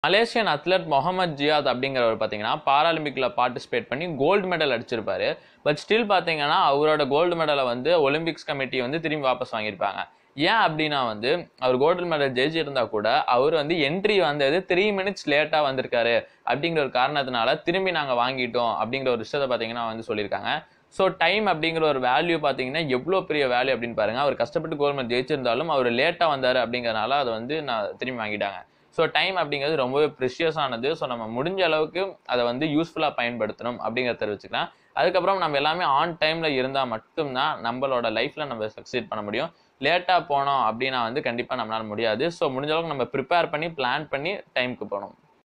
Malaysian athlete Mohammed Jiyad அப்படிங்கிறவர் பார்த்தீங்கன்னா பாராலிம்பிக்கில் பார்ட்டிசிபேட் பண்ணி கோல்டு மெடல் அடிச்சிருப்பாரு பட் ஸ்டில் பார்த்தீங்கன்னா அவரோட கோல்டு மெடலை வந்து ஒலிம்பிக்ஸ் கமிட்டி வந்து திரும்பி வாபஸ் வாங்கியிருப்பாங்க ஏன் அப்படின்னா வந்து அவர் கோல்டு மெடல் ஜெயிச்சிருந்தா கூட அவர் வந்து என்ட்ரி வந்தது த்ரீ மினிட்ஸ் லேட்டாக வந்திருக்காரு அப்படிங்கிற ஒரு காரணத்தினால திரும்பி நாங்கள் வாங்கிட்டோம் அப்படிங்கிற ஒரு விஷயத்தை பார்த்தீங்கன்னா வந்து சொல்லியிருக்காங்க ஸோ டைம் அப்படிங்கிற ஒரு வேல்யூ பார்த்தீங்கன்னா எவ்வளோ பெரிய வேல்யூ அப்படின்னு பாருங்க அவர் கஷ்டப்பட்டு கோல்டு மெடல் ஜெயிச்சிருந்தாலும் அவர் லேட்டாக வந்தார் அப்படிங்கிறனால அதை வந்து நான் திரும்பி வாங்கிட்டாங்க ஸோ டைம் அப்படிங்கிறது ரொம்பவே ப்ரிஷியஸானது ஸோ நம்ம முடிஞ்ச அளவுக்கு அதை வந்து யூஸ்ஃபுல்லாக பயன்படுத்தணும் அப்படிங்கிறத தெரிவிச்சுக்கலாம் அதுக்கப்புறம் நம்ம எல்லாமே ஆன் டைமில் இருந்தால் மட்டும்தான் நம்மளோட லைஃப்பில் நம்ம சக்சீட் பண்ண முடியும் லேட்டாக போனோம் அப்படின்னா வந்து கண்டிப்பாக நம்மளால முடியாது ஸோ முடிஞ்ச அளவுக்கு நம்ம ப்ரிப்பேர் பண்ணி பிளான் பண்ணி டைமுக்கு போகணும்